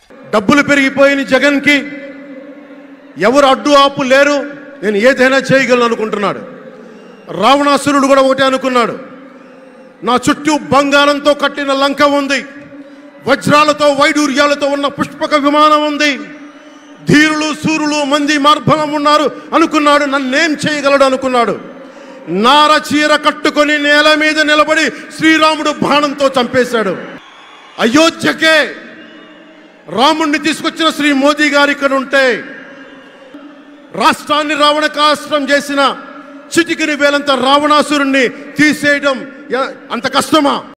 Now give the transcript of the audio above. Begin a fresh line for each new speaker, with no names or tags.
డబ్బులు పెరిగిపోయిన జగన్కి ఎవరు అడ్డు ఆపు లేరు నేను ఏదైనా చేయగలను అనుకుంటున్నాడు రావణాసురుడు కూడా ఒకటే అనుకున్నాడు నా చుట్టూ బంగారంతో కట్టిన లంక ఉంది వజ్రాలతో వైడూర్యాలతో ఉన్న పుష్పక విమానం ఉంది ధీరులు సూరులు మంది మార్బలం ఉన్నారు అనుకున్నాడు నన్నేం చేయగలడు అనుకున్నాడు నార చీర కట్టుకొని నేల మీద నిలబడి శ్రీరాముడు బాణంతో చంపేశాడు అయోధ్యకే రాముణ్ణి తీసుకొచ్చిన శ్రీ మోదీ గారు ఇక్కడ ఉంటే రాష్ట్రాన్ని రావణకాష్టం చేసిన చిటికిని వేలంత రావణాసురుణ్ణి తీసేయడం ఎ- అంత కష్టమా